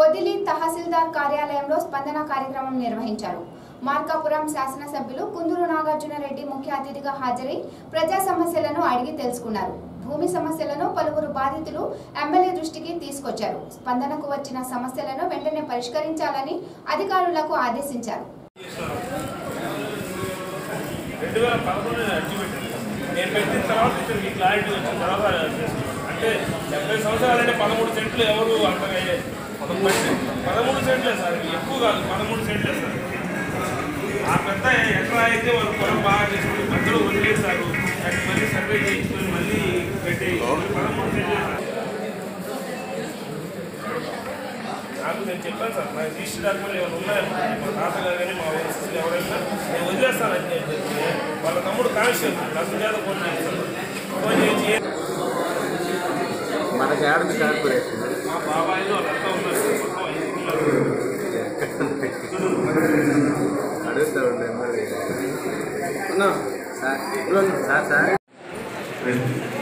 పొదిలి తహసీల్దార్ కార్యాలయంలో స్పందన కార్యక్రమం నిర్వహించారు మార్కాపురం శాసనసభ్యులు కుందూరు నాగార్జునరెడ్డి ముఖ్య అతిథిగా హాజరై ప్రజా సమస్యలను అడిగి తెలుసుకున్నారు భూమి సమస్యలను పలువురు బాధితులు ఎమ్మెల్యే దృష్టికి తీసుకొచ్చారు స్పందనకు వచ్చిన సమస్యలను వెంటనే పరిష్కరించాలని అధికారులకు ఆదేశించారు రెండు వేల పదకొండు అర్జీ పెట్టాను నేను పెట్టిన తర్వాత ఇతనికి క్లారిటీ వచ్చిన తర్వాత అంటే డెబ్బై సంవత్సరాలు అంటే పదమూడు సెంట్లు ఎవరు అంతగా పదమూడు సెంట్లే సార్ ఇవి ఎక్కువ కాదు పదమూడు సెంట్లే సార్ ఆ పెద్ద ఎకరా అయితే వాళ్ళు పొలం బాగా చేసుకుని పెద్దలు వదిలేస్తారు దాన్ని మళ్ళీ సర్వే చేయించుకొని మళ్ళీ పెట్టి పదమూడు సెంట్లే సార్ నాకు నేను చెప్పాను సార్ నా రిజిస్టర్ డాక్యుమెంట్లు ఏమైనా ఉన్నాయనుకోండి మా తాతగారు కానీ మా వయసు ఎవరైనా నేను వదిలేస్తాను అని చెప్పి వాళ్ళ తమ్ముడు కానిస్టేబుల్ అసలు చేత ఫోన్ చేస్తాను ఫోన్ చేసి మనకి ఆడది కార్పొరేషన్ మా బాబాయిలు వాళ్ళంతా ఉన్నారు మొత్తం ఐదుగురు ఉన్నారు అడుగుతా ఉండే మరి సార్ సార్ సార్